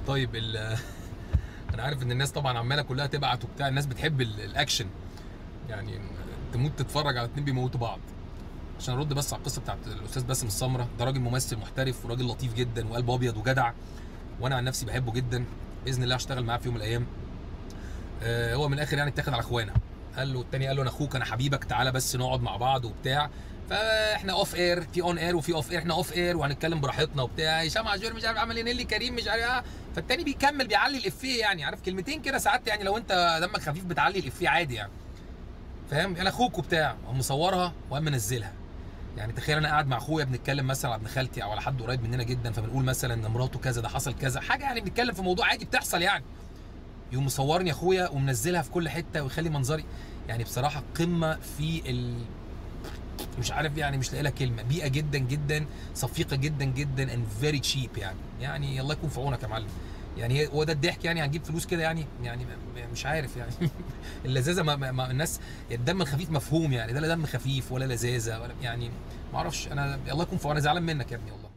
طيب ال انا عارف ان الناس طبعا عماله كلها تبعت وبتاع الناس بتحب ال- الاكشن يعني تموت تتفرج على اتنين بيموتوا بعض عشان ارد بس على القصه بتاعت الاستاذ باسم السمره ده راجل ممثل محترف وراجل لطيف جدا وقلبه ابيض وجدع وانا عن نفسي بحبه جدا باذن الله هشتغل معاه في يوم من الايام آه هو من الاخر يعني اتاخد على اخوانا قال له التاني قال له انا اخوك انا حبيبك تعالى بس نقعد مع بعض وبتاع فاحنا اوف اير في اون اير وفي اوف اير احنا اوف اير وهنتكلم براحتنا وبتاع هشام عاشور مش عارف عمل ايه نيلي كريم مش عارف ايه فالتاني بيكمل بيعلي الافيه يعني عارف كلمتين كده ساعات يعني لو انت دمك خفيف بتعلي الافيه عادي يعني فاهم انا اخوك وبتاع وقام مصورها وقام منزلها يعني تخيل انا قاعد مع اخويا بنتكلم مثلا على ابن خالتي او على حد قريب مننا جدا فبنقول مثلا ان مراته كذا ده حصل كذا حاجه يعني بنتكلم في موضوع عادي بتحصل يعني يقوم مصورني اخويا ومنزلها في كل حته ويخلي منظري يعني بصراحه قمه في ال مش عارف يعني مش لاقي لها كلمه بيئه جدا جدا صفيقه جدا جدا and very cheap يعني يعني الله يكون في عونك يا معلم يعني هي- هو ده الضحك يعني هنجيب فلوس كده يعني يعني م- مش عارف يعني اللذاذه ما, ما, ما الناس الدم الخفيف مفهوم يعني ده لا دم خفيف ولا لذاذه ولا يعني ما اعرفش انا الله يكون في عونك زعلان منك يا ابني والله